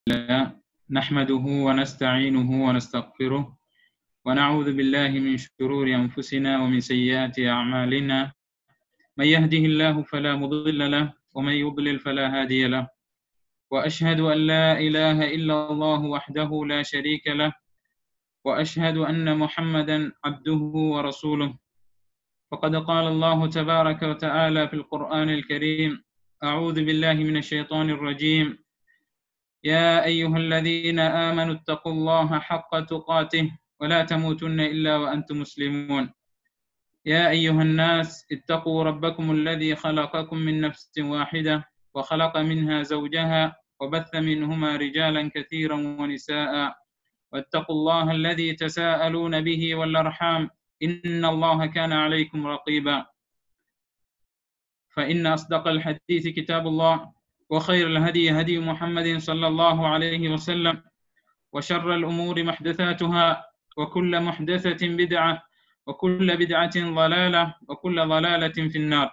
الله نحمده ونستعينه ونستغفره ونعوذ بالله من شرور أنفسنا ومن سيئات أعمالنا من يهده الله فلا مضل له ومن يضلل فلا هادي له وأشهد أن لا إله إلا الله وحده لا شريك له وأشهد أن محمدا عبده ورسوله فقد قال الله تبارك وتعالى في القرآن الكريم أعوذ بالله من الشيطان الرجيم يا أيها الذين آمنوا اتقوا الله حق تقاته ولا تموتن إلا وأنتم مسلمون يا أيها الناس اتقوا ربكم الذي خلقكم من نفس واحدة وخلق منها زوجها وبث منهما رجالا كثيرا ونساء واتقوا الله الذي تساءلون به والأرحام إن الله كان عليكم رقيبا فإن أصدق الحديث كتاب الله وخير الهدي هدي محمد صلى الله عليه وسلم وشر الأمور محدثاتها وكل محدثة بدعة وكل بدعة ضلالة وكل ضلالة في النار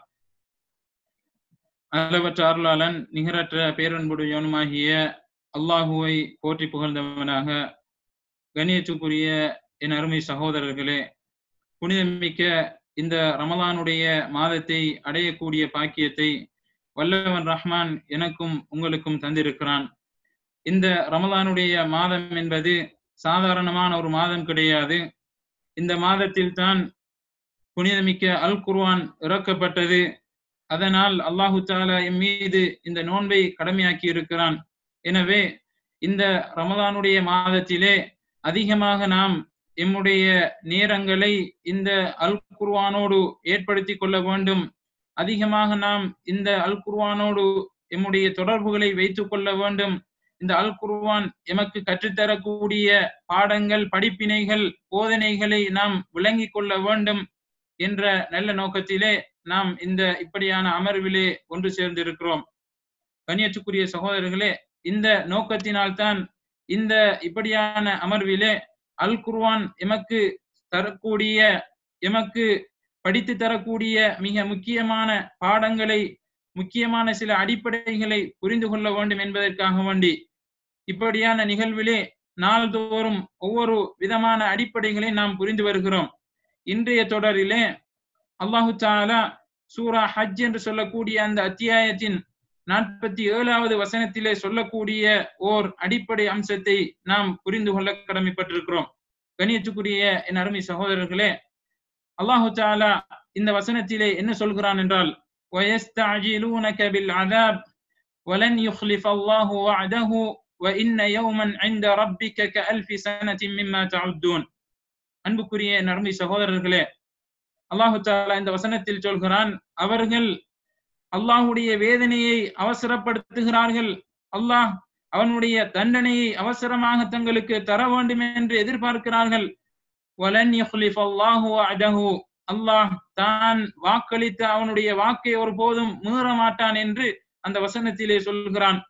அளவற்ற அருளாளன் நிகரற்ற பேரன்புடையவனுமாகிய அல்லாஹுவை போற்றி புகழ்ந்தவனாக கணியத்துக்குரிய என் அருமை சகோதரர்களே புனிதமிக்க இந்த ரமலானுடைய மாதத்தை அடையக்கூடிய பாக்கியத்தை வல்லவன் ரஹ்மான் எனக்கும் உங்களுக்கும் தந்திருக்கிறான் இந்த ரமலானுடைய மாதம் என்பது சாதாரணமான ஒரு மாதம் கிடையாது இந்த மாதத்தில் தான் புனிதமிக்க அல் குர்வான் இறக்கப்பட்டது அதனால் அல்லாஹு தாலா எம் மீது இந்த நோன்பை கடமையாக்கி இருக்கிறான் எனவே இந்த ரமலானுடைய மாதத்திலே அதிகமாக நாம் எம்முடைய நேரங்களை இந்த அல் குர்வானோடு ஏற்படுத்தி கொள்ள வேண்டும் அதிகமாக நாம் இந்த அல் குர்வானோடு எம்முடைய தொடர்புகளை வைத்துக் கொள்ள வேண்டும் இந்த அல் குர்வான் எமக்கு கற்றுத்தரக்கூடிய பாடங்கள் படிப்பினைகள் போதனைகளை நாம் விளங்கிக் கொள்ள வேண்டும் என்ற நல்ல நோக்கத்திலே நாம் இந்த இப்படியான அமர்விலே ஒன்று சேர்ந்திருக்கிறோம் கண்ணியத்துக்குரிய சகோதரர்களே இந்த நோக்கத்தினால்தான் இந்த இப்படியான அமர்விலே அல் குர்வான் எமக்கு தரக்கூடிய எமக்கு படித்து தரக்கூடிய மிக முக்கியமான பாடங்களை முக்கியமான சில அடிப்படைகளை புரிந்து கொள்ள வேண்டும் என்பதற்காக வேண்டி இப்படியான நிகழ்விலே நாள்தோறும் ஒவ்வொரு விதமான அடிப்படைகளை நாம் புரிந்து வருகிறோம் இன்றைய தொடரிலே அல்லாஹு தாலா சூரா ஹஜ் என்று சொல்லக்கூடிய அந்த அத்தியாயத்தின் நாற்பத்தி ஏழாவது வசனத்திலே சொல்லக்கூடிய ஓர் அடிப்படை அம்சத்தை நாம் புரிந்து கொள்ள கடமைப்பட்டிருக்கிறோம் கணியத்துக்குரிய என் அருமை சகோதரர்களே அல்லாஹு தாலா இந்த வசனத்திலே என்ன சொல்கிறான் என்றால் وَيَسْتَعْجِلُونَكَ بِالْعَذَابِ وَلَنْ يُخْلِفَ اللَّهُ وَعْدَهُ وَإِنَّ يَوْمًا عِنْدَ رَبِّكَ كَأَلْفِ سَنَةٍ مِمَّا تَعُدُّونَ அன்புக்குரிய நறுமை சகோதரர்களே அல்லாஹு தாலா இந்த வசனத்தில் சொல்கிறான் அவர்கள் அல்லாஹுடைய வேதனையை அவசரப்படுத்துகிறார்கள் அல்லாஹ் அவனுடைய தண்டனையை அவசரமாக தங்களுக்கு தர வேண்டும் என்று எதிர்பார்க்கிறார்கள் வலன் யுஹ்லிஃப் அல்லாஹு அடஹு அல்லாஹ் தான் வாக்களித்த அவனுடைய வாக்கை ஒருபோதும் மீற மாட்டான் என்று அந்த வசனத்திலே சொல்கிறான்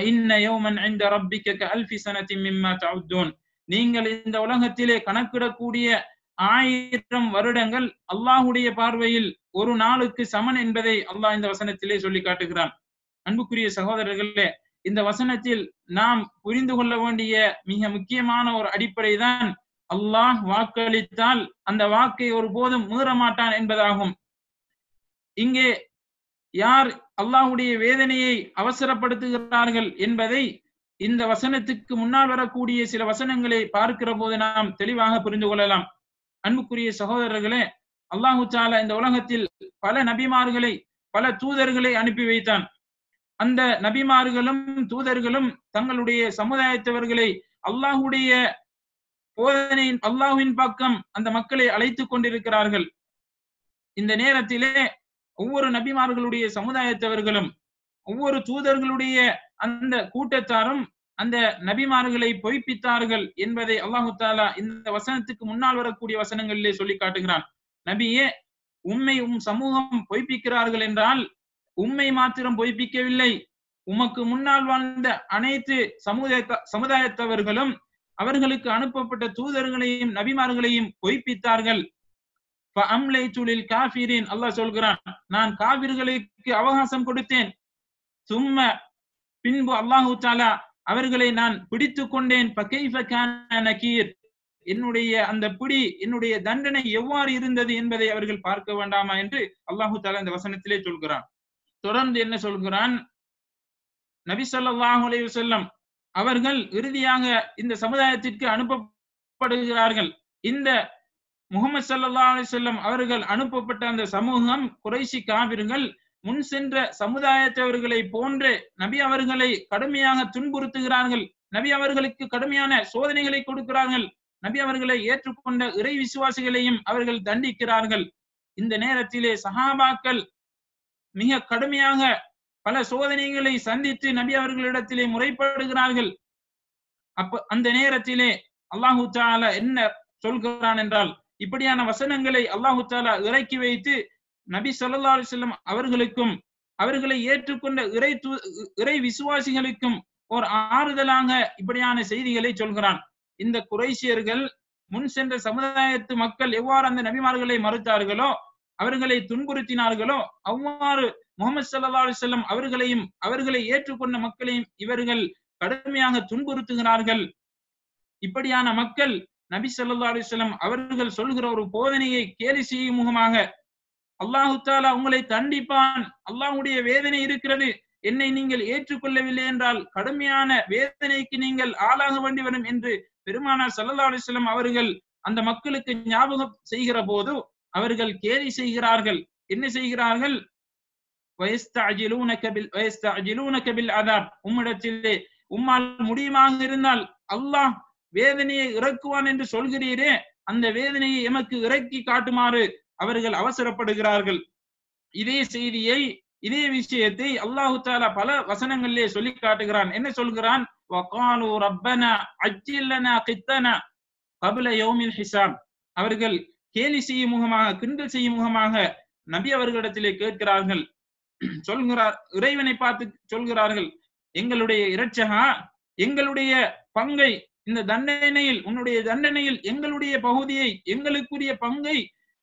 நீங்கள் இந்த உலகத்திலே கணக்கிடக்கூடிய ஆயிரம் வருடங்கள் அல்லாஹுடைய பார்வையில் ஒரு நாளுக்கு சமன் என்பதை அல்லாஹ் இந்த வசனத்திலே சொல்லி காட்டுகிறான் அன்புக்குரிய சகோதரர்களே இந்த வசனத்தில் நாம் புரிந்து கொள்ள வேண்டிய மிக முக்கியமான ஒரு அடிப்படை தான் அல்லாஹ் வாக்களித்தால் அந்த வாக்கை ஒருபோதும் மீற மாட்டான் என்பதாகும் இங்கே யார் அல்லாஹுடைய வேதனையை அவசரப்படுத்துகிறார்கள் என்பதை இந்த வசனத்துக்கு முன்னால் வரக்கூடிய சில வசனங்களை பார்க்கிற போது நாம் தெளிவாக புரிந்து கொள்ளலாம் அன்புக்குரிய சகோதரர்களே அல்லாஹு தாலா இந்த உலகத்தில் பல நபிமார்களை பல தூதர்களை அனுப்பி வைத்தான் அந்த நபிமார்களும் தூதர்களும் தங்களுடைய சமுதாயத்தவர்களை அல்லாஹுடைய போதனையின் அல்லாஹுவின் பக்கம் அந்த மக்களை அழைத்துக் கொண்டிருக்கிறார்கள் இந்த நேரத்திலே ஒவ்வொரு நபிமார்களுடைய சமுதாயத்தவர்களும் ஒவ்வொரு தூதர்களுடைய அந்த கூட்டத்தாரும் அந்த நபிமார்களை பொய்ப்பித்தார்கள் என்பதை அல்லாஹு தாலா இந்த வசனத்துக்கு முன்னால் வரக்கூடிய வசனங்களிலே சொல்லி காட்டுகிறான் நபியே உண்மை உம் சமூகம் பொய்ப்பிக்கிறார்கள் என்றால் உண்மை மாத்திரம் பொய்ப்பிக்கவில்லை உமக்கு முன்னால் வாழ்ந்த அனைத்து சமுதாய சமுதாயத்தவர்களும் அவர்களுக்கு அனுப்பப்பட்ட தூதர்களையும் நபிமார்களையும் பொய்ப்பித்தார்கள் காஃபிரின் அல்லாஹ் சொல்கிறான் நான் காவிர்களுக்கு அவகாசம் கொடுத்தேன் சும்ம பின்பு அல்லாஹு தாலா அவர்களை நான் பிடித்து கொண்டேன் ஃபகைஃப கான நகீர் என்னுடைய அந்த பிடி என்னுடைய தண்டனை எவ்வாறு இருந்தது என்பதை அவர்கள் பார்க்க வேண்டாமா என்று அல்லாஹு தாலா இந்த வசனத்திலே சொல்கிறான் தொடர்ந்து என்ன சொல்கிறான் நபி ஸல்லல்லாஹு அலைஹி வஸல்லம் அவர்கள் இறுதியாக இந்த சமுதாயத்திற்கு அனுப்பப்படுகிறார்கள் இந்த முகமது ஸல்லல்லாஹு அலைஹி வஸல்லம் அவர்கள் அனுப்பப்பட்ட அந்த சமூகம் குறைஷி காவிர்கள் முன் சென்ற சமுதாயத்தவர்களை போன்று நபி அவர்களை கடுமையாக துன்புறுத்துகிறார்கள் நபி அவர்களுக்கு கடுமையான சோதனைகளை கொடுக்கிறார்கள் நபி அவர்களை ஏற்றுக்கொண்ட இறை விசுவாசிகளையும் அவர்கள் தண்டிக்கிறார்கள் இந்த நேரத்திலே சஹாபாக்கள் மிக கடுமையாக பல சோதனைகளை சந்தித்து நபி அவர்களிடத்திலே முறைப்படுகிறார்கள் அப்ப அந்த நேரத்திலே அல்லாஹு தாலா என்ன சொல்கிறான் என்றால் இப்படியான வசனங்களை அல்லாஹு தாலா இறக்கி வைத்து நபி ஸல்லல்லாஹு அலைஹி வஸல்லம் அவர்களுக்கும் அவர்களை ஏற்றுக்கொண்ட இறை தூ- இறை விசுவாசிகளுக்கும் ஒரு ஆறுதலாக இப்படியான செய்திகளை சொல்கிறான் இந்த குறைசியர்கள் முன் சென்ற சமுதாயத்து மக்கள் எவ்வாறு அந்த நபிமார்களை மறுத்தார்களோ அவர்களை துன்புறுத்தினார்களோ அவ்வாறு முகமது ஸல்லல்லாஹு அலைஹி வஸல்லம் அவர்களையும் அவர்களை ஏற்றுக்கொண்ட மக்களையும் இவர்கள் கடுமையாக துன்புறுத்துகிறார்கள் இப்படியான மக்கள் நபி ஸல்லல்லாஹு அலைஹி வஸல்லம் அவர்கள் சொல்கிற ஒரு போதனையை கேலி செய்யும் முகமாக அல்லாஹு தாலா உங்களை தண்டிப்பான் அல்லாஹ்வுடைய வேதனை இருக்கிறது என்னை நீங்கள் ஏற்றுக்கொள்ளவில்லை என்றால் கடுமையான வேதனைக்கு நீங்கள் ஆளாக வேண்டி வரும் என்று பெருமானார் ஸல்லல்லாஹு அலைஹி வஸல்லம் அவர்கள் அந்த மக்களுக்கு ஞாபகம் செய்கிற போது அவர்கள் கேலி செய்கிறார்கள் என்ன செய்கிறார்கள் வயஸ்தஅஜிலூனக பில் வயஸ்தஅஜிலூனக பில் அதாப் உம்மிடத்திலே உம்மால் முடியுமாக இருந்தால் அல்லாஹ் வேதனையை இறக்குவான் என்று சொல்கிறீரே அந்த வேதனையை எமக்கு இறக்கி காட்டுமாறு அவர்கள் அவசரப்படுகிறார்கள் இதே செய்தியை இதே விஷயத்தை அல்லாஹு தாலா பல வசனங்களிலே சொல்லி காட்டுகிறான் என்ன சொல்கிறான் وقالوا ربنا عجل لنا قطنا قبل يوم الحساب அவர்கள் கேலி செய்யும் முகமாக கிண்டல் செய்யும் முகமாக நபி அவர்களிடத்திலே கேட்கிறார்கள் சொல்கிறார் இறைவனை பார்த்து சொல்கிறார்கள் எங்களுடைய இரட்சகா எங்களுடைய பங்கை இந்த தண்டனையில் உன்னுடைய தண்டனையில் எங்களுடைய பகுதியை எங்களுக்குரிய பங்கை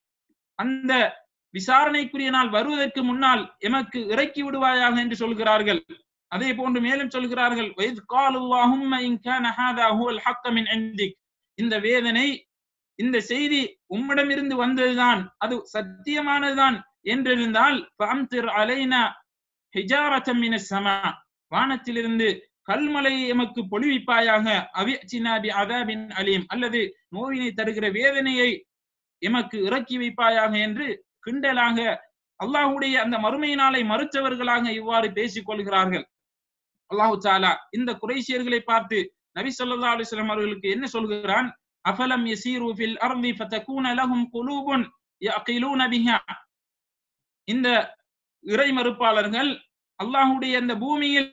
அந்த விசாரணைக்குரிய நாள் வருவதற்கு முன்னால் எமக்கு இறக்கி விடுவாயாக என்று சொல்கிறார்கள் அதே போன்று மேலும் சொல்கிறார்கள் "வஇذ் قالوا اللهم إن كان هذا هو الحق من عندك." இந்த வேதனை இந்த செய்தி உம்மிடமிருந்து வந்ததுதான் அது சத்தியமானதுதான் என்றிருந்தால் فأمطر علينا حجارة من السماء வானத்திலிருந்து கல்மலையை எமக்கு பொழிவிப்பாயாக அவிச்சினா பி அதாபின் அலீம் அல்லது நோயினை தருகிற வேதனையை எமக்கு இறக்கி வைப்பாயாக என்று கிண்டலாக அல்லாஹ்வுடைய அந்த மறுமை நாளை மறுத்தவர்களாக இவ்வாறு பேசிக் கொள்கிறார்கள் அல்லாஹு தாலா இந்த குறைசியர்களை பார்த்து நபி ஸல்லல்லாஹு அலைஹி வஸல்லம் அவர்களுக்கு என்ன சொல்கிறான் அஃபலம் யசீரு ஃபில் அர்தி ஃபதகூன லஹும் குலூபுன் யஅகிலூன பிஹா இந்த இறை மறுப்பாளர்கள் அல்லாஹ்வுடைய அந்த பூமியில்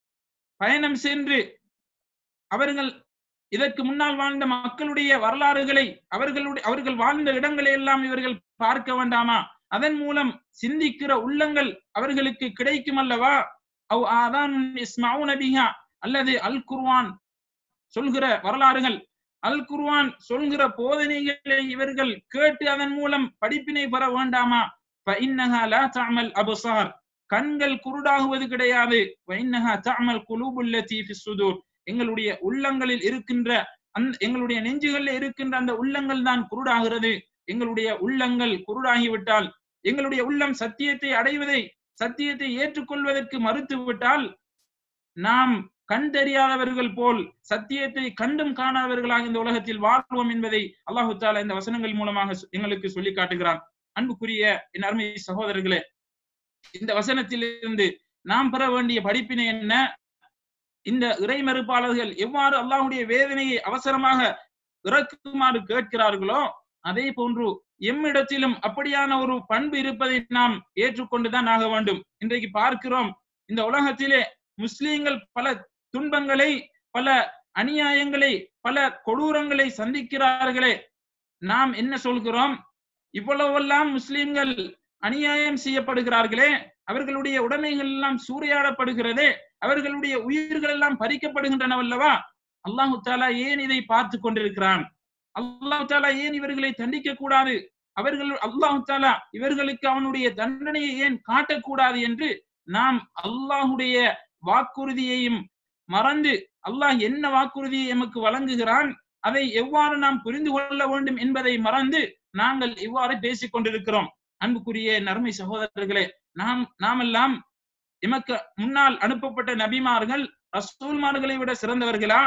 பயணம் சென்று அவர்கள் இதற்கு முன்னால் வாழ்ந்த மக்களுடைய வரலாறுகளை அவர்களுடைய அவர்கள் வாழ்ந்த இடங்களை எல்லாம் இவர்கள் பார்க்க வேண்டாமா அதன் மூலம் சிந்திக்கிற உள்ளங்கள் அவர்களுக்கு கிடைக்கும் அல்லவா அவ் ஆதான் இஸ்மவுன பிஹா அல்லது அல் குர்ஆன் சொல்கிற வரலாறுகள் அல் குர்ஆன் சொல்கிற போதனைகளை இவர்கள் கேட்டு அதன் மூலம் படிப்பினை பெற வேண்டாமா فإنها لا تعمل أبصار கண்கள் குருடாகுவது கிடையாது وإنها تعمل قلوب التي في الصدور எங்களுடைய உள்ளங்களில் இருக்கின்ற அந்த எங்களுடைய நெஞ்சுகளில் இருக்கின்ற அந்த உள்ளங்கள் தான் குருடாகிறது எங்களுடைய உள்ளங்கள் குருடாகிவிட்டால் எங்களுடைய உள்ளம் சத்தியத்தை அடைவதை சத்தியத்தை ஏற்றுக்கொள்வதற்கு மறுத்து விட்டால் நாம் கண் தெரியாதவர்கள் போல் சத்தியத்தை கண்டும் காணாதவர்களாக இந்த உலகத்தில் வாழ்வோம் என்பதை அல்லாஹு தாலா இந்த வசனங்கள் மூலமாக சொ- எங்களுக்கு சொல்லி காட்டுகிறான் அன்புக்குரிய என் அருமை சகோதரர்களே இந்த வசனத்திலிருந்து நாம் பெற வேண்டிய படிப்பினை என்ன இந்த இறை மறுப்பாளர்கள் எவ்வாறு அல்லாஹ்வுடைய வேதனையை அவசரமாக இறக்குமாறு கேட்கிறார்களோ அதே போன்று எம்மிடத்திலும் அப்படியான ஒரு பண்பு இருப்பதை நாம் ஏற்றுக்கொண்டுதான் ஆக வேண்டும் இன்றைக்கு பார்க்கிறோம் இந்த உலகத்திலே முஸ்லிம்கள் பல துன்பங்களை பல அநியாயங்களை பல கொடூரங்களை சந்திக்கிறார்களே நாம் என்ன சொல்கிறோம் இவ்வளவெல்லாம் முஸ்லிம்கள் அநியாயம் செய்யப்படுகிறார்களே அவர்களுடைய உடைமைகள் எல்லாம் சூறையாடப்படுகிறதே அவர்களுடைய உயிர்கள் எல்லாம் பறிக்கப்படுகின்றனவல்லவா அல்லாஹு தாலா ஏன் இதை பார்த்து கொண்டிருக்கிறான் அல்லாஹு தாலா ஏன் இவர்களை தண்டிக்க கூடாது அவர்கள் அல்லாஹு தாலா இவர்களுக்கு அவனுடைய தண்டனையை ஏன் காட்டக்கூடாது என்று நாம் அல்லாஹுடைய வாக்குறுதியையும் மறந்து அல்லாஹ் என்ன வாக்குறுதியை எமக்கு வழங்குகிறான் அதை எவ்வாறு நாம் புரிந்து கொள்ள வேண்டும் என்பதை மறந்து நாங்கள் இவ்வாறு பேசிக் கொண்டிருக்கிறோம் அன்புக்குரிய நறுமை சகோதரர்களே நாம் நாமெல்லாம் எமக்கு முன்னால் அனுப்பப்பட்ட நபிமார்கள் ரசூல்மார்களை விட சிறந்தவர்களா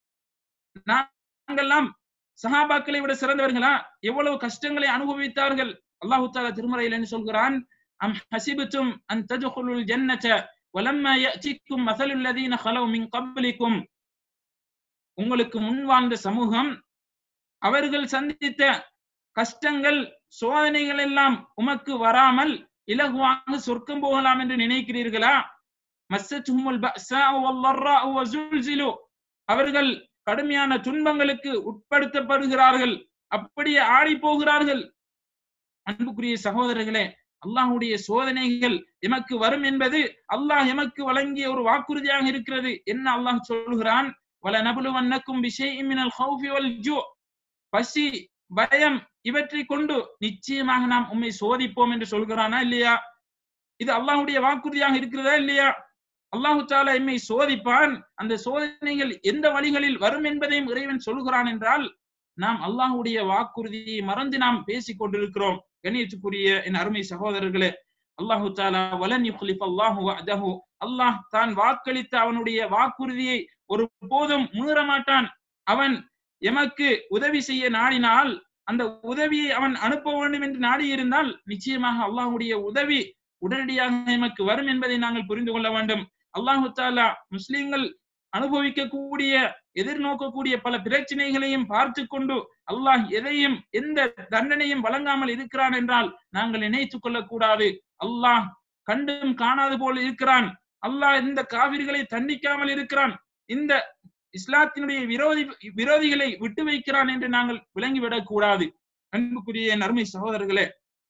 நாங்கெல்லாம் சஹாபாக்களை விட சிறந்தவர்களா எவ்வளவு கஷ்டங்களை அனுபவித்தார்கள் அல்லாஹு தாலா திருமறையில் என்ன சொல்கிறான் அம் ஹசிபுத்தும் அன் ததுகுலுல் ஜன்னத வலம்மா யஅதிக்கும் மஸலுல் லதீன ஹலவ் மின் கப்லிக்கும் உங்களுக்கு முன் வாழ்ந்த சமூகம் அவர்கள் சந்தித்த கஷ்டங்கள் சோதனைகள் எல்லாம் உமக்கு வராமல் இலகுவாக சொர்க்கம் போகலாம் என்று நினைக்கிறீர்களா மஸ்ஸத்துஹுமுல் பஅஸாஉ வல்லர்ராஉ வஸுல்சிலு அவர்கள் கடுமையான துன்பங்களுக்கு உட்படுத்தப்படுகிறார்கள் அப்படியே ஆடி போகிறார்கள் அன்புக்குரிய சகோதரர்களே அல்லாஹுடைய சோதனைகள் எமக்கு வரும் என்பது அல்லாஹ் எமக்கு வழங்கிய ஒரு வாக்குறுதியாக இருக்கிறது என்ன அல்லாஹ் சொல்கிறான் வல நபுலுவன்னக்கும் விஷயம் மினல் ஹௌஃபி வல் ஜூ பசி பயம் இவற்றை கொண்டு நிச்சயமாக நாம் உண்மை சோதிப்போம் என்று சொல்கிறானா இல்லையா இது அல்லாஹுடைய வாக்குறுதியாக இருக்கிறதா இல்லையா அல்லாஹு தாலா எம்மை சோதிப்பான் அந்த சோதனைகள் எந்த வழிகளில் வரும் என்பதையும் இறைவன் சொல்கிறான் என்றால் நாம் அல்லாஹுடைய வாக்குறுதியை மறந்து நாம் பேசிக் கொண்டிருக்கிறோம் கணியத்துக்குரிய என் அருமை சகோதரர்களே அல்லாஹு தாலா வலன் யுக்லிஃப் அல்லாஹு வஅதஹு அல்லாஹ் தான் வாக்களித்த அவனுடைய வாக்குறுதியை ஒரு போதும் மீற மாட்டான் அவன் எமக்கு உதவி செய்ய நாடினால் அந்த உதவியை அவன் அனுப்ப வேண்டும் என்று நாடி இருந்தால் நிச்சயமாக அல்லாஹுடைய உதவி உடனடியாக எமக்கு வரும் என்பதை நாங்கள் புரிந்து கொள்ள வேண்டும் அல்லாஹு தாலா முஸ்லிம்கள் அனுபவிக்கக்கூடிய எதிர்நோக்கக்கூடிய பல பிரச்சனைகளையும் பார்த்து கொண்டு அல்லாஹ் எதையும் எந்த தண்டனையும் வழங்காமல் இருக்கிறான் என்றால் நாங்கள் நினைத்துக் கொள்ளக்கூடாது அல்லாஹ் கண்டும் காணாது போல் இருக்கிறான் அல்லாஹ் இந்த காவிரிகளை தண்டிக்காமல் இருக்கிறான் இந்த இஸ்லாத்தினுடைய விரோதி விரோதிகளை விட்டு வைக்கிறான் என்று நாங்கள் விளங்கிவிடக் கூடாது அன்புக்குரிய நறுமை சகோதரர்களே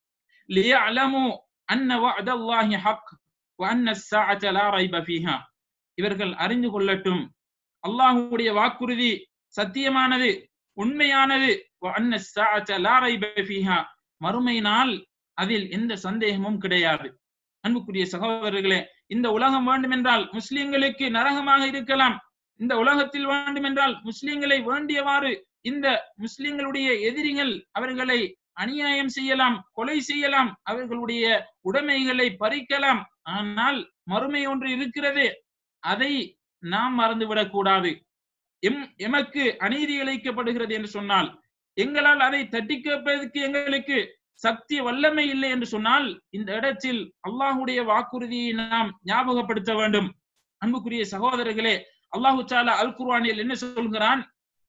லியஅலமு அன்ன வஅதல்லாஹி ஹக் வ அன்ன الساعة لا ريب فيها இவர்கள் அறிந்து கொள்ளட்டும் அல்லாஹ்வுடைய வாக்குறுதி சத்தியமானது உண்மையானது வ அன்ன الساعة لا ريب فيها மறுமை நாள் அதில் எந்த சந்தேகமும் கிடையாது அன்புக்குரிய சகோதரர்களே இந்த உலகம் வேண்டுமென்றால் முஸ்லிம்களுக்கு நரகமாக இருக்கலாம் இந்த உலகத்தில் வேண்டுமென்றால் முஸ்லிம்களை வேண்டியவாறு இந்த முஸ்லிம்களுடைய எதிரிகள் அவர்களை அநியாயம் செய்யலாம் கொலை செய்யலாம் அவர்களுடைய உடைமைகளை பறிக்கலாம் ஆனால் மறுமை ஒன்று இருக்கிறது அதை நாம் மறந்துவிடக் கூடாது எம் எமக்கு அநீதி இழைக்கப்படுகிறது என்று சொன்னால் எங்களால் அதை தட்டி கேட்பதற்கு எங்களுக்கு சக்தி வல்லமை இல்லை என்று சொன்னால் இந்த இடத்தில் அல்லாஹுடைய வாக்குறுதியை நாம் ஞாபகப்படுத்த வேண்டும் அன்புக்குரிய சகோதரர்களே அல்லாஹு சாலா அல் குர்வானில் என்ன சொல்கிறான்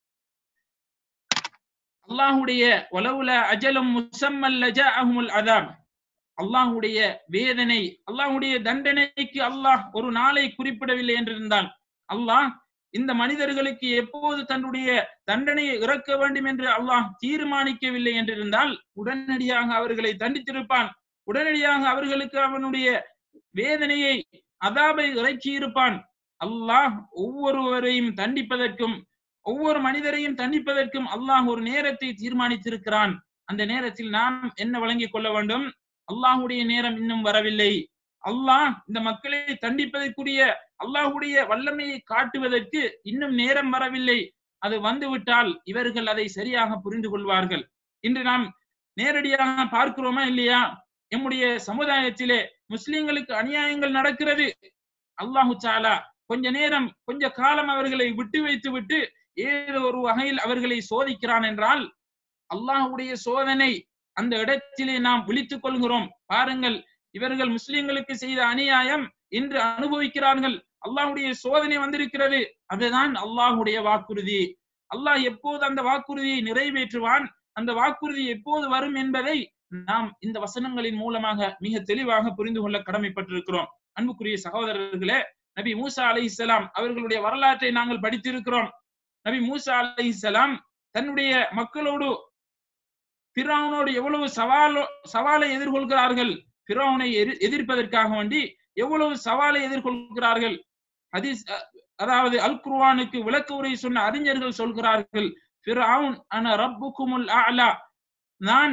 அல்லாஹுடைய வலவுல அஜலும் முசம்மல் லஜாஅஹுமுல் அதாப் அல்லாஹுடைய வேதனை அல்லாஹுடைய தண்டனைக்கு அல்லாஹ் ஒரு நாளை குறிப்பிடவில்லை என்றிருந்தால் அல்லாஹ் இந்த மனிதர்களுக்கு எப்போது தன்னுடைய தண்டனையை இறக்க வேண்டும் என்று அல்லாஹ் தீர்மானிக்கவில்லை என்றிருந்தால் உடனடியாக அவர்களை தண்டித்திருப்பான் உடனடியாக அவர்களுக்கு அவனுடைய வேதனையை அதாபை இறக்கி இருப்பான் அல்லாஹ் ஒவ்வொருவரையும் தண்டிப்பதற்கும் ஒவ்வொரு மனிதரையும் தண்டிப்பதற்கும் அல்லாஹ் ஒரு நேரத்தை தீர்மானித்திருக்கிறான் அந்த நேரத்தில் நாம் என்ன வழங்கிக் கொள்ள வேண்டும் அல்லாஹுடைய நேரம் இன்னும் வரவில்லை அல்லாஹ் இந்த மக்களை தண்டிப்பதற்குரிய அல்லாஹுடைய வல்லமையை காட்டுவதற்கு இன்னும் நேரம் வரவில்லை அது வந்துவிட்டால் இவர்கள் அதை சரியாக புரிந்து கொள்வார்கள் இன்று நாம் நேரடியாக பார்க்கிறோமா இல்லையா எம்முடைய சமுதாயத்திலே முஸ்லிம்களுக்கு அநியாயங்கள் நடக்கிறது அல்லாஹு சாலா கொஞ்ச நேரம் கொஞ்ச காலம் அவர்களை விட்டு வைத்து விட்டு ஏதோ ஒரு வகையில் அவர்களை சோதிக்கிறான் என்றால் அல்லாஹுடைய சோதனை அந்த இடத்திலே நாம் விழித்துக் கொள்கிறோம் பாருங்கள் இவர்கள் முஸ்லிம்களுக்கு செய்த அநியாயம் இன்று அனுபவிக்கிறார்கள் அல்லாஹுடைய சோதனை வந்திருக்கிறது அதுதான் அல்லாஹுடைய வாக்குறுதி அல்லாஹ் எப்போது அந்த வாக்குறுதியை நிறைவேற்றுவான் அந்த வாக்குறுதி எப்போது வரும் என்பதை நாம் இந்த வசனங்களின் மூலமாக மிக தெளிவாக புரிந்து கொள்ள கடமைப்பட்டிருக்கிறோம் அன்புக்குரிய சகோதரர்களே நபி மூசா அலை அவர்களுடைய வரலாற்றை நாங்கள் படித்திருக்கிறோம் நபி மூசா அலை தன்னுடைய மக்களோடு பிராவனோடு எவ்வளவு சவாலோ சவாலை எதிர்கொள்கிறார்கள் பிராவனை எதிர்ப்பதற்காக வேண்டி எவ்வளவு சவாலை எதிர்கொள்கிறார்கள் ஹதீஸ் அதாவது அல் குர்வானுக்கு விளக்க உரை சொன்ன அறிஞர்கள் சொல்கிறார்கள் பிராவுன் அன ரப்புக்குமுல் அலா நான்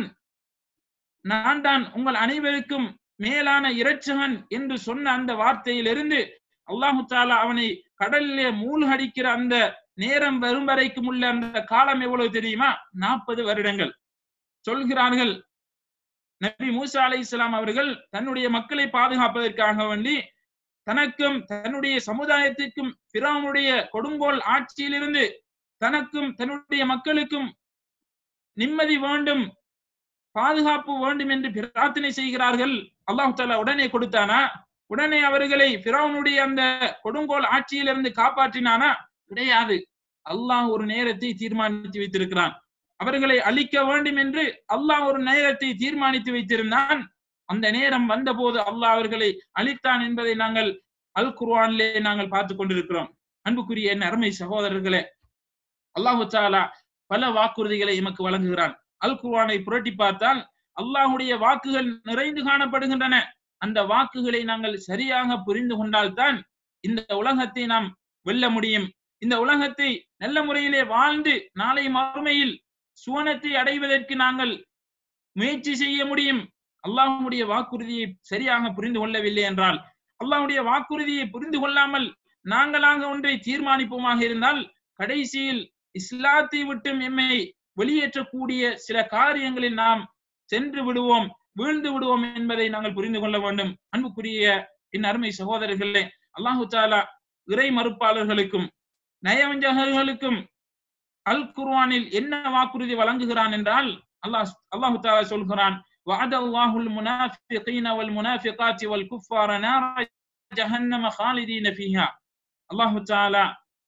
நான் தான் உங்கள் அனைவருக்கும் மேலான இரட்சகன் என்று சொன்ன அந்த வார்த்தையிலிருந்து அல்லாஹு தாலா அவனை கடலிலே மூழ்கடிக்கிற அந்த நேரம் வரும் வரைக்கும் உள்ள அந்த காலம் எவ்வளவு தெரியுமா நாற்பது வருடங்கள் சொல்கிறார்கள் நபி மூசா அலை இஸ்லாம் அவர்கள் தன்னுடைய மக்களை பாதுகாப்பதற்காக வேண்டி தனக்கும் தன்னுடைய சமுதாயத்திற்கும் பிறாவுடைய கொடுங்கோல் ஆட்சியிலிருந்து தனக்கும் தன்னுடைய மக்களுக்கும் நிம்மதி வேண்டும் பாதுகாப்பு வேண்டும் என்று பிரார்த்தனை செய்கிறார்கள் அல்லாஹு தாலா உடனே கொடுத்தானா உடனே அவர்களை பிறவனுடைய அந்த கொடுங்கோல் ஆட்சியிலிருந்து காப்பாற்றினானா கிடையாது அல்லாஹ் ஒரு நேரத்தை தீர்மானித்து வைத்திருக்கிறான் அவர்களை அழிக்க வேண்டும் என்று அல்லாஹ் ஒரு நேரத்தை தீர்மானித்து வைத்திருந்தான் அந்த நேரம் வந்தபோது அல்லாஹ் அவர்களை அழித்தான் என்பதை நாங்கள் அல் குர்ஆனிலே நாங்கள் பார்த்து கொண்டிருக்கிறோம் அன்புக்குரிய என் அருமை சகோதரர்களே அல்லாஹு தாலா பல வாக்குறுதிகளை எமக்கு வழங்குகிறான் அல் குர்ஆனை புரட்டி பார்த்தால் அல்லாஹுடைய வாக்குகள் நிறைந்து காணப்படுகின்றன அந்த வாக்குகளை நாங்கள் சரியாக புரிந்து கொண்டால்தான் இந்த உலகத்தை நாம் வெல்ல முடியும் இந்த உலகத்தை நல்ல முறையிலே வாழ்ந்து நாளை மறுமையில் சுவனத்தை அடைவதற்கு நாங்கள் முயற்சி செய்ய முடியும் அல்லாஹுடைய வாக்குறுதியை சரியாக புரிந்து கொள்ளவில்லை என்றால் அல்லாஹுடைய வாக்குறுதியை புரிந்து கொள்ளாமல் நாங்களாக ஒன்றை தீர்மானிப்போமாக இருந்தால் கடைசியில் இஸ்லாத்தை விட்டும் எம்மை வெளியேற்றக்கூடிய சில காரியங்களில் நாம் சென்று விடுவோம் வீழ்ந்து விடுவோம் என்பதை நாங்கள் புரிந்து கொள்ள வேண்டும் அன்புக்குரிய என் அருமை சகோதரர்களே அல்லாஹு தாலா இறை மறுப்பாளர்களுக்கும் நயவஞ்சகர்களுக்கும் அல் குர்ஆனில் என்ன வாக்குறுதி வழங்குகிறான் என்றால் அல்லாஹ் அல்லாஹு தாலா சொல்கிறான் وعد الله المنافقين والمنافقات والكفار نار جهنم خالدين فيها அல்லாஹு தாலா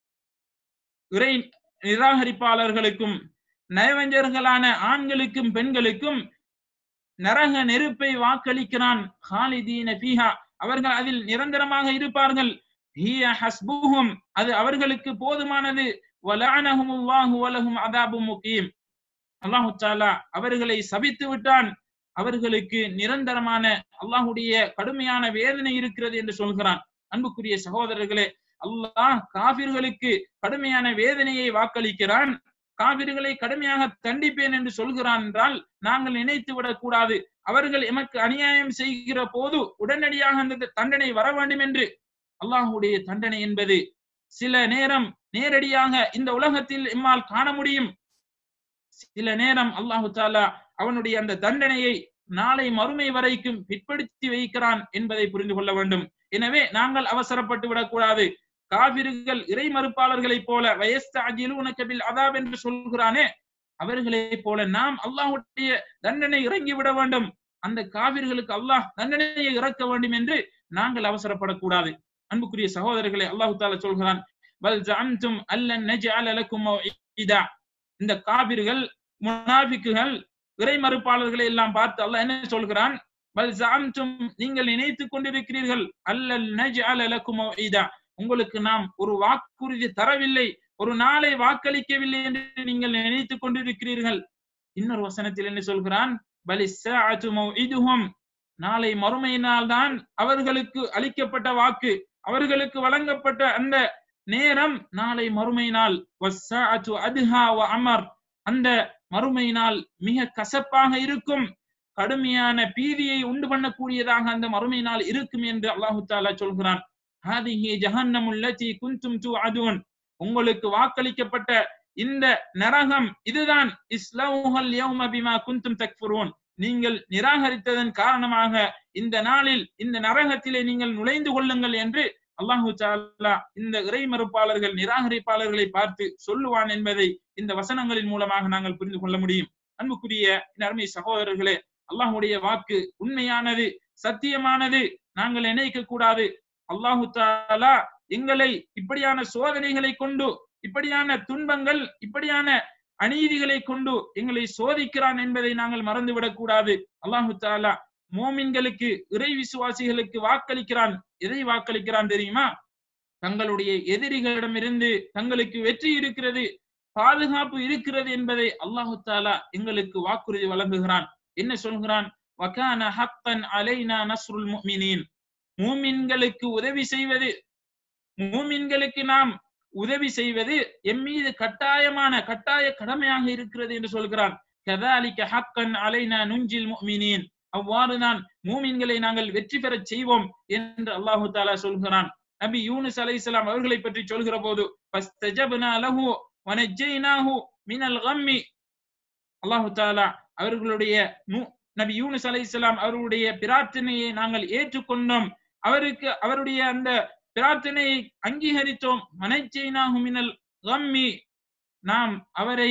இறை நிராகரிப்பாளர்களுக்கும் நயவஞ்சர்களான ஆண்களுக்கும் பெண்களுக்கும் நரக நெருப்பை வாக்களிக்கிறான் ஹாலிதீன ஃபீஹா அவர்கள் அதில் நிரந்தரமாக இருப்பார்கள் ஹிய ஹஸ்புஹும் அது அவர்களுக்கு போதுமானது வலஅனஹுமுல்லாஹு வலஹும் அதாபும் முகீம் அல்லாஹு தஆலா அவர்களை சபித்து விட்டான் அவர்களுக்கு நிரந்தரமான அல்லாஹுடைய கடுமையான வேதனை இருக்கிறது என்று சொல்கிறான் அன்புக்குரிய சகோதரர்களே அல்லாஹ் காபிர்களுக்கு கடுமையான வேதனையை வாக்களிக்கிறான் காவிர்களை கடுமையாக தண்டிப்பேன் என்று சொல்கிறான் என்றால் நாங்கள் நினைத்து விடக் கூடாது அவர்கள் எமக்கு அநியாயம் செய்கிற போது உடனடியாக அந்த தண்டனை வர வேண்டும் என்று அல்லாஹுடைய தண்டனை என்பது சில நேரம் நேரடியாக இந்த உலகத்தில் எம்மால் காண முடியும் சில நேரம் அல்லாஹு தாலா அவனுடைய அந்த தண்டனையை நாளை மறுமை வரைக்கும் பிற்படுத்தி வைக்கிறான் என்பதை புரிந்து கொள்ள வேண்டும் எனவே நாங்கள் அவசரப்பட்டு விடக்கூடாது காவிர்கள் இறை மறுப்பாளர்களைப் போல வயஸ்தாஜிலூனகபில் அதாப் என்று சொல்கிறானே அவர்களைப் போல நாம் அல்லாஹுடைய தண்டனை இறங்கி விட வேண்டும் அந்த காவிர்களுக்கு அல்லாஹ் தண்டனையை இறக்க வேண்டும் என்று நாங்கள் அவசரப்படக்கூடாது அன்புக்குரிய சகோதரர்களை அல்லாஹு தாலா சொல்கிறான் பல் ஜஅம்தும் அல்லன் நஜ்அல லக்கும் மௌஇதா இந்த காபிர்கள் முனாஃபிக்குகள் இறை மறுப்பாளர்களை எல்லாம் பார்த்து அல்லாஹ் என்ன சொல்கிறான் பல் ஜஅம்தும் நீங்கள் நினைத்துக் கொண்டிருக்கிறீர்கள் அல்லல் நஜ்அல லக்கும் மௌஇதா உங்களுக்கு நாம் ஒரு வாக்குறுதி தரவில்லை ஒரு நாளை வாக்களிக்கவில்லை என்று நீங்கள் நினைத்துக் கொண்டிருக்கிறீர்கள் இன்னொரு வசனத்தில் என்ன சொல்கிறான் நாளை மறுமையினால் தான் அவர்களுக்கு அளிக்கப்பட்ட வாக்கு அவர்களுக்கு வழங்கப்பட்ட அந்த நேரம் நாளை மறுமை நாள் அமர் அந்த மறுமை நாள் மிக கசப்பாக இருக்கும் கடுமையான பீதியை உண்டு பண்ணக்கூடியதாக அந்த மறுமை நாள் இருக்கும் என்று அல்லாஹு தாலா சொல்கிறான் ஹாதிஹி ஜஹன்னமுல்லதி குந்தும் துஅதுன் உங்களுக்கு வாக்களிக்கப்பட்ட இந்த நரகம் இதுதான் இஸ்லவுஹல் யௌம பிமா குந்தும் தக்ஃபுரூன் நீங்கள் நிராகரித்ததன் காரணமாக இந்த நாளில் இந்த நரகத்திலே நீங்கள் நுழைந்து கொள்ளுங்கள் என்று அல்லாஹு தாலா இந்த இறை மறுப்பாளர்கள் நிராகரிப்பாளர்களை பார்த்து சொல்லுவான் என்பதை இந்த வசனங்களின் மூலமாக நாங்கள் புரிந்து கொள்ள முடியும் அன்புக்குரிய அருமை சகோதரர்களே அல்லாஹுடைய வாக்கு உண்மையானது சத்தியமானது நாங்கள் நினைக்க கூடாது அல்லாஹு தாலா எங்களை இப்படியான சோதனைகளை கொண்டு இப்படியான துன்பங்கள் இப்படியான அநீதிகளை கொண்டு எங்களை சோதிக்கிறான் என்பதை நாங்கள் மறந்துவிடக் கூடாது அல்லாஹு தாலா மோமின்களுக்கு இறை விசுவாசிகளுக்கு வாக்களிக்கிறான் எதை வாக்களிக்கிறான் தெரியுமா தங்களுடைய எதிரிகளிடமிருந்து தங்களுக்கு வெற்றி இருக்கிறது பாதுகாப்பு இருக்கிறது என்பதை அல்லாஹு தாலா எங்களுக்கு வாக்குறுதி வழங்குகிறான் என்ன சொல்கிறான் வகான ஹக்கன் அலைனா நஸ்ருல் முஃமினீன் மூமின்களுக்கு உதவி செய்வது மூமின்களுக்கு நாம் உதவி செய்வது எம் மீது கட்டாயமான கட்டாய கடமையாக இருக்கிறது என்று சொல்கிறான் கதாலிக்க ஹக்கன் அலைனா நுஞ்சில் முஃமினீன் அவ்வாறுதான் மூமின்களை நாங்கள் வெற்றி பெறச் செய்வோம் என்று அல்லாஹு தாலா சொல்கிறான் நபி யூனுஸ் அலைஹிஸ்ஸலாம் அவர்களை பற்றி சொல்கிற போது ஃபஸ்தஜப்னா லஹு வனஜ்ஜைனாஹு மினல் கம்மி அல்லாஹு தாலா அவர்களுடைய நூ- நபி யூனுஸ் அலைஹிஸ்ஸலாம் அவர்களுடைய பிரார்த்தனையை நாங்கள் ஏற்றுக்கொண்டோம் அவருக்கு அவருடைய அந்த பிரார்த்தனையை அங்கீகரித்தோம் மனைச்சைனாஹு மினல் கம்மி நாம் அவரை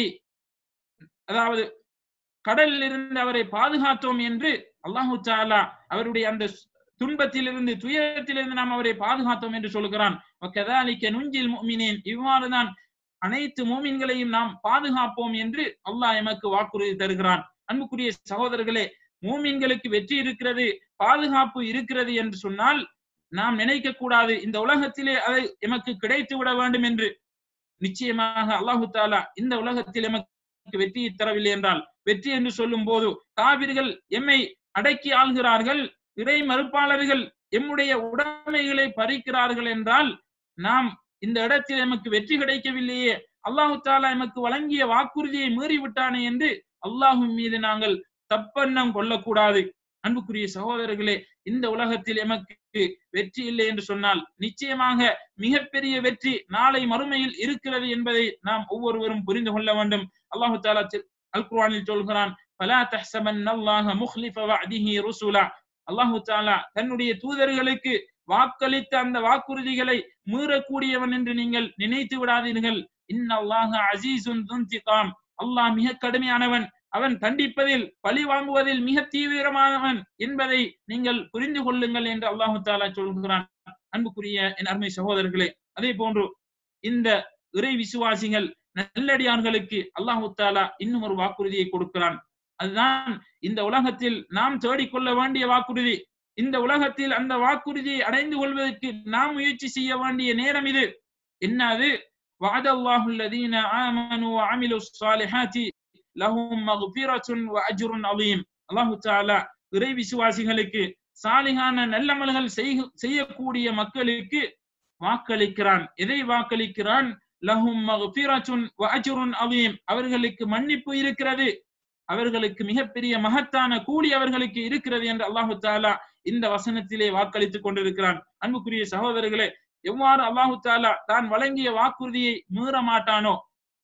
அதாவது கடலில் இருந்து அவரை பாதுகாத்தோம் என்று அல்லாஹு தாலா அவருடைய அந்த துன்பத்திலிருந்து துயரத்திலிருந்து நாம் அவரை பாதுகாத்தோம் என்று சொல்கிறான் வக்கதாலிக்க நுஞ்சில் முஃமினீன் இவ்வாறுதான் அனைத்து மூமின்களையும் நாம் பாதுகாப்போம் என்று அல்லாஹ் எமக்கு வாக்குறுதி தருகிறான் அன்புக்குரிய சகோதரர்களே மூமின்களுக்கு வெற்றி இருக்கிறது பாதுகாப்பு இருக்கிறது என்று சொன்னால் நாம் நினைக்க கூடாது இந்த உலகத்திலே அதை எமக்கு கிடைத்து விட வேண்டும் என்று நிச்சயமாக அல்லாஹு தாலா இந்த உலகத்தில் எமக்கு வெற்றியை தரவில்லை என்றால் வெற்றி என்று சொல்லும் போது காவிர்கள் எம்மை அடக்கி ஆள்கிறார்கள் இறை மறுப்பாளர்கள் எம்முடைய உடைமைகளை பறிக்கிறார்கள் என்றால் நாம் இந்த இடத்தில் எமக்கு வெற்றி கிடைக்கவில்லையே அல்லாஹு தாலா எமக்கு வழங்கிய வாக்குறுதியை மீறி விட்டானே என்று அல்லாஹும் மீது நாங்கள் தப்பெண்ணம் கொள்ளக்கூடாது அன்புக்குரிய சகோதரர்களே இந்த உலகத்தில் எமக்கு வெற்றி இல்லை என்று சொன்னால் நிச்சயமாக மிகப்பெரிய வெற்றி நாளை மறுமையில் இருக்கிறது என்பதை நாம் ஒவ்வொருவரும் புரிந்து கொள்ள வேண்டும் அல்லாஹு தாலா அல் குர்ஆனில் சொல்கிறான் فلا تحسبن الله مخلف وعده رسلا அல்லாஹு தாலா தன்னுடைய தூதர்களுக்கு வாக்களித்த அந்த வாக்குறுதிகளை மீறக்கூடியவன் என்று நீங்கள் நினைத்து விடாதீர்கள் இன்னல்லாஹ அசீசுன் துன்திகாம் அல்லாஹ் மிக கடுமையானவன் அவன் தண்டிப்பதில் பழி வாங்குவதில் மிக தீவிரமானவன் என்பதை நீங்கள் புரிந்து கொள்ளுங்கள் என்று அல்லாஹு தாலா சொல்கிறான் அன்புக்குரிய என் அருமை சகோதரர்களே அதே போன்று இந்த இறை விசுவாசிகள் நல்லடியார்களுக்கு அல்லாஹு தாலா இன்னும் ஒரு வாக்குறுதியை கொடுக்கிறான் அதுதான் இந்த உலகத்தில் நாம் தேடிக்கொள்ள வேண்டிய வாக்குறுதி இந்த உலகத்தில் அந்த வாக்குறுதியை அடைந்து கொள்வதற்கு நாம் முயற்சி செய்ய வேண்டிய நேரம் இது என்ன அது وعد الله الذين آمنوا وعملوا الصالحات لهم مغفرة وأجر عظيم அல்லாஹு தாலா இறை விசுவாசிகளுக்கு சாலிகான நல்லமல்கள் செய்க- செய்யக்கூடிய மக்களுக்கு வாக்களிக்கிறான் எதை வாக்களிக்கிறான் லஹும் மக்ஃபிரத்துன் வ அஜ்ருன் அதீம் அவர்களுக்கு மன்னிப்பு இருக்கிறது அவர்களுக்கு மிகப்பெரிய மகத்தான கூலி அவர்களுக்கு இருக்கிறது என்று அல்லாஹு தாலா இந்த வசனத்திலே வாக்களித்துக் கொண்டிருக்கிறான் அன்புக்குரிய சகோதரர்களே எவ்வாறு அல்லாஹு தாலா தான் வழங்கிய வாக்குறுதியை மீற மாட்டானோ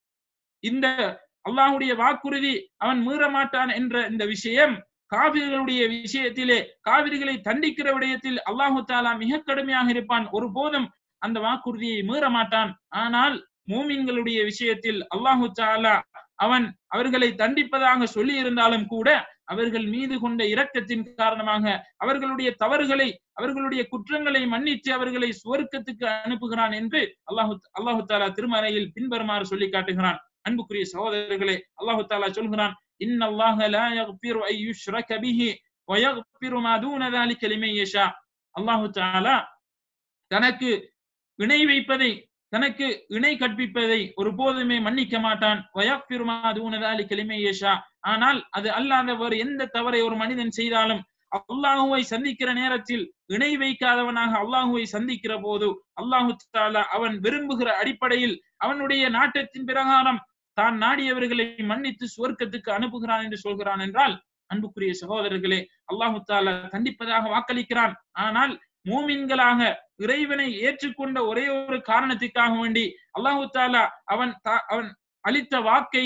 இந்த அல்லாஹுடைய வாக்குறுதி அவன் மீற மாட்டான் என்ற இந்த விஷயம் காவிர்களுடைய விஷயத்திலே காவிரிகளை தண்டிக்கிற விடயத்தில் அல்லாஹு தாலா மிக கடுமையாக இருப்பான் ஒருபோதும் அந்த வாக்குறுதியை மீற மாட்டான் ஆனால் மூமின்களுடைய விஷயத்தில் அல்லாஹு தாலா அவன் அவர்களை தண்டிப்பதாக சொல்லி இருந்தாலும் கூட அவர்கள் மீது கொண்ட இரக்கத்தின் காரணமாக அவர்களுடைய தவறுகளை அவர்களுடைய குற்றங்களை மன்னித்து அவர்களை சுவர்க்கத்துக்கு அனுப்புகிறான் என்று அல்லாஹு அல்லாஹு தாலா திருமறையில் பின்வருமாறு சொல்லி காட்டுகிறான் அன்புக்குரிய சகோதரர்களே அல்லாஹு தாலா சொல்கிறான் இன்னல்லாஹ லா யக்ஃபிரு ஐ யுஷ்ரக பிஹி வ யக்ஃபிரு மா தூன ذلك لمن يشاء அல்லாஹு தாலா தனக்கு இணை வைப்பதை தனக்கு இணை கற்பிப்பதை ஒருபோதுமே மன்னிக்க மாட்டான் வயக்ஃபிரு மா தூன ذلك لمن يشاء ஆனால் அது அல்லாத வேறு எந்த தவறை ஒரு மனிதன் செய்தாலும் அல்லாஹுவை சந்திக்கிற நேரத்தில் இணை வைக்காதவனாக அல்லாஹுவை சந்திக்கிற போது அல்லாஹு தாலா அவன் விரும்புகிற அடிப்படையில் அவனுடைய நாட்டத்தின் பிரகாரம் தான் நாடியவர்களை மன்னித்து சுவர்க்கத்துக்கு அனுப்புகிறான் என்று சொல்கிறான் என்றால் அன்புக்குரிய சகோதரர்களே அல்லாஹு தாலா தண்டிப்பதாக வாக்களிக்கிறான் ஆனால் மூமின்களாக இறைவனை ஏற்றுக்கொண்ட ஒரே ஒரு காரணத்துக்காக வேண்டி அல்லாஹு தாலா அவன் தா- அவன் அளித்த வாக்கை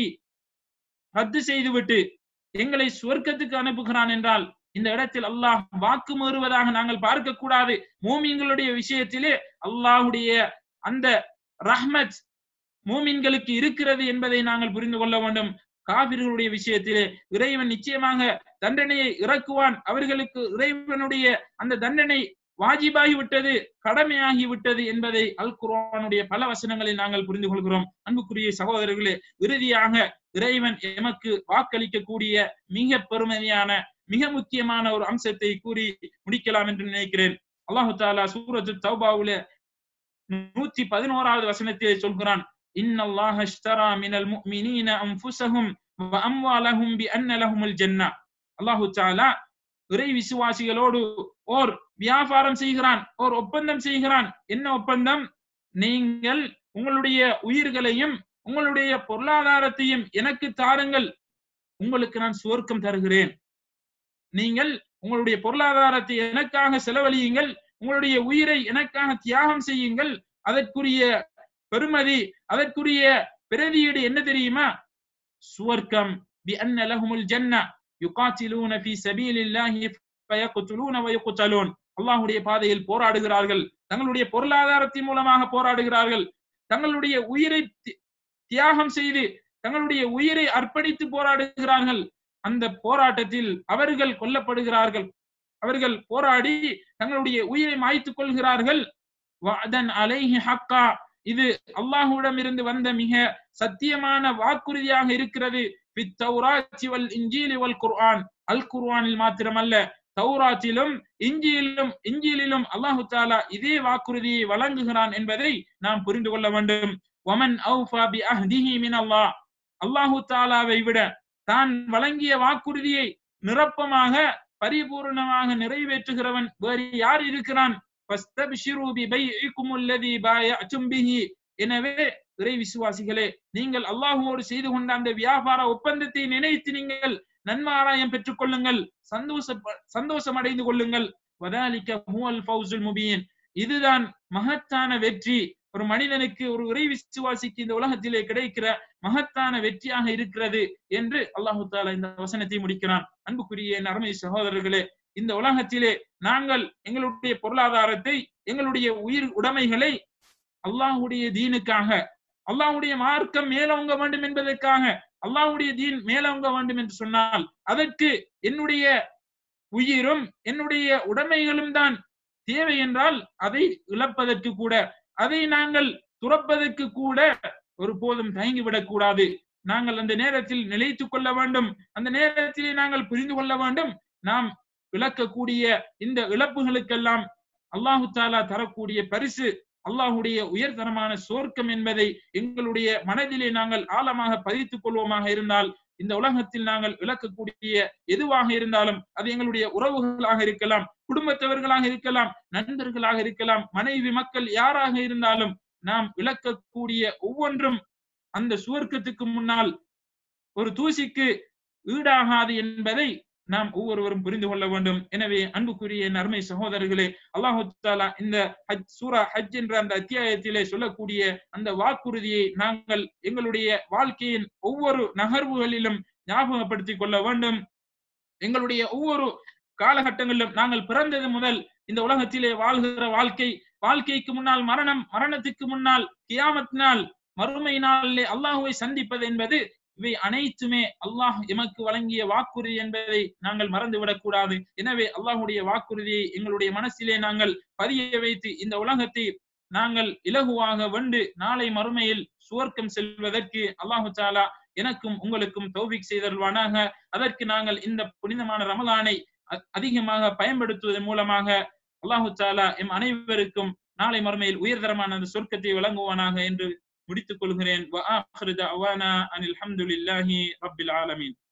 ரத்து செய்துவிட்டு எங்களை சுவர்க்கத்துக்கு அனுப்புகிறான் என்றால் இந்த இடத்தில் அல்லாஹ் வாக்கு மீறுவதாக நாங்கள் பார்க்க கூடாது மூமின்களுடைய விஷயத்திலே அல்லாஹுடைய அந்த ரஹ்மத் மூமின்களுக்கு இருக்கிறது என்பதை நாங்கள் புரிந்து கொள்ள வேண்டும் காபிர்களுடைய விஷயத்திலே இறைவன் நிச்சயமாக தண்டனையை இறக்குவான் அவர்களுக்கு இறைவனுடைய அந்த தண்டனை வாஜிபாகி விட்டது கடமையாகி விட்டது என்பதை அல் குர்ஆனுடைய பல வசனங்களில் நாங்கள் புரிந்து கொள்கிறோம் அன்புக்குரிய சகோதரர்களே இறுதியாக இறைவன் எமக்கு வாக்களிக்கக்கூடிய மிக பெருமதியான மிக முக்கியமான ஒரு அம்சத்தை கூறி முடிக்கலாம் என்று நினைக்கிறேன் அல்லாஹு தாலா சூரத்து தௌபாவுல நூத்தி பதினோராவது வசனத்திலே சொல்கிறான் இன்னல்லாஹ اشترى من المؤمنين انفسهم واموالهم بان لهم الجنه அல்லாஹு தாலா இறை விசுவாசிகளோடு ஓர் வியாபாரம் செய்கிறான் ஓர் ஒப்பந்தம் செய்கிறான் என்ன ஒப்பந்தம் நீங்கள் உங்களுடைய உயிர்களையும் உங்களுடைய பொருளாதாரத்தையும் எனக்கு தாருங்கள் உங்களுக்கு நான் சுவர்க்கம் தருகிறேன் நீங்கள் உங்களுடைய பொருளாதாரத்தை எனக்காக செலவழியுங்கள் உங்களுடைய உயிரை எனக்காக தியாகம் செய்யுங்கள் அதற்குரிய பெருமதி அதற்குரிய பிரதியீடு என்ன தெரியுமா சுவர்க்கம் بأن لهم الجنة يقاتلون في سبيل الله فيقتلون ويقتلون அல்லாஹ்வுடைய பாதையில் போராடுகிறார்கள் தங்களுடைய பொருளாதாரத்தின் மூலமாக போராடுகிறார்கள் தங்களுடைய உயிரை தி- தியாகம் செய்து தங்களுடைய உயிரை அர்ப்பணித்து போராடுகிறார்கள் அந்த போராட்டத்தில் அவர்கள் கொல்லப்படுகிறார்கள் அவர்கள் போராடி தங்களுடைய உயிரை மாய்த்துக் கொள்கிறார்கள் வஅதன் அலைஹி ஹக்கா இது அல்லாஹ்விடம் இருந்து வந்த மிக சத்தியமான வாக்குறுதியாக இருக்கிறது பித் தௌராத்தி வல் இன்ஜீலி வல் குர்ஆன் அல் குர்ஆனில் மாத்திரமல்ல தௌராத்திலும் இஞ்சியிலும் இஞ்சியிலும் அல்லாஹு தாலா இதே வாக்குறுதியை வழங்குகிறான் என்பதை நாம் புரிந்து கொள்ள வேண்டும் ஒமன் அவுஃபா பி அஹ்திஹி மின் அல்லாஹ் அல்லாஹு தாலாவை விட தான் வழங்கிய வாக்குறுதியை நிரப்பமாக பரிபூர்ணமாக நிறைவேற்றுகிறவன் வேறு யார் இருக்கிறான் فاستبشروا ببيعكم الذي بايعتم به எனவே இறை விசுவாசிகளே நீங்கள் அல்லாஹுவோடு செய்து கொண்ட அந்த வியாபார ஒப்பந்தத்தை நினைத்து நீங்கள் நன்மாராயம் பெற்றுக் கொள்ளுங்கள் சந்தோஷ சந்தோஷம் அடைந்து கொள்ளுங்கள் வதாலிக்க ஹுவல் ஃபௌசுல் முபீன் இதுதான் மகத்தான வெற்றி ஒரு மனிதனுக்கு ஒரு இறை விசுவாசிக்கு இந்த உலகத்திலே கிடைக்கிற மகத்தான வெற்றியாக இருக்கிறது என்று அல்லாஹு தாலா இந்த வசனத்தை முடிக்கிறான் அன்புக்குரிய என் அருமை சகோதரர்களே இந்த உலகத்திலே நாங்கள் எங்களுடைய பொருளாதாரத்தை எங்களுடைய உயிர் உடைமைகளை அல்லாஹ்வுடைய தீனுக்காக அல்லாஹ்வுடைய மார்க்கம் மேலோங்க வேண்டும் என்பதற்காக அல்லாஹ்வுடைய தீன் மேலோங்க வேண்டும் என்று சொன்னால் அதற்கு என்னுடைய உயிரும் என்னுடைய உடைமைகளும் தான் தேவை என்றால் அதை இழப்பதற்கு கூட அதை நாங்கள் துறப்பதற்கு கூட ஒருபோதும் தயங்கிவிடக் கூடாது நாங்கள் அந்த நேரத்தில் நிலைத்துக் கொள்ள வேண்டும் அந்த நேரத்திலே நாங்கள் புரிந்து கொள்ள வேண்டும் நாம் இழக்கக்கூடிய இந்த இழப்புகளுக்கெல்லாம் அல்லாஹு தாலா தரக்கூடிய பரிசு அல்லாஹுடைய உயர்தரமான சொர்க்கம் என்பதை எங்களுடைய மனதிலே நாங்கள் ஆழமாக பதித்துக் கொள்வோமாக இருந்தால் இந்த உலகத்தில் நாங்கள் இழக்கக்கூடிய எதுவாக இருந்தாலும் அது எங்களுடைய உறவுகளாக இருக்கலாம் குடும்பத்தவர்களாக இருக்கலாம் நண்பர்களாக இருக்கலாம் மனைவி மக்கள் யாராக இருந்தாலும் நாம் இழக்கக்கூடிய ஒவ்வொன்றும் அந்த சுவர்க்கத்துக்கு முன்னால் ஒரு தூசிக்கு ஈடாகாது என்பதை நாம் ஒவ்வொருவரும் புரிந்து கொள்ள வேண்டும் எனவே அன்புக்குரிய என் அருமை சகோதரர்களே அல்லாஹு தாலா இந்த ஹஜ் சூரா ஹஜ் என்ற அந்த அத்தியாயத்திலே சொல்லக்கூடிய அந்த வாக்குறுதியை நாங்கள் எங்களுடைய வாழ்க்கையின் ஒவ்வொரு நகர்வுகளிலும் ஞாபகப்படுத்திக் கொள்ள வேண்டும் எங்களுடைய ஒவ்வொரு காலகட்டங்களிலும் நாங்கள் பிறந்தது முதல் இந்த உலகத்திலே வாழ்கிற வாழ்க்கை வாழ்க்கைக்கு முன்னால் மரணம் மரணத்துக்கு முன்னால் கியாமத் நாள் மறுமை நாளிலே அல்லாஹுவை சந்திப்பது என்பது இவை அனைத்துமே அல்லாஹ் எமக்கு வழங்கிய வாக்குறுதி என்பதை நாங்கள் மறந்துவிடக் கூடாது எனவே அல்லாஹுடைய வாக்குறுதியை எங்களுடைய மனசிலே நாங்கள் பதிய வைத்து இந்த உலகத்தை நாங்கள் இலகுவாக வெண்டு நாளை மறுமையில் சுவர்க்கம் செல்வதற்கு அல்லாஹு தாலா எனக்கும் உங்களுக்கும் தௌபிக் செய்தல்வானாக அதற்கு நாங்கள் இந்த புனிதமான ரமலானை அ- அதிகமாக பயன்படுத்துவதன் மூலமாக அல்லாஹு தாலா எம் அனைவருக்கும் நாளை மறுமையில் உயர்தரமான அந்த சொர்க்கத்தை வழங்குவானாக என்று முடித்துக் கொள்கிறேன் وآخر دعوانا أن الحمد لله رب العالمين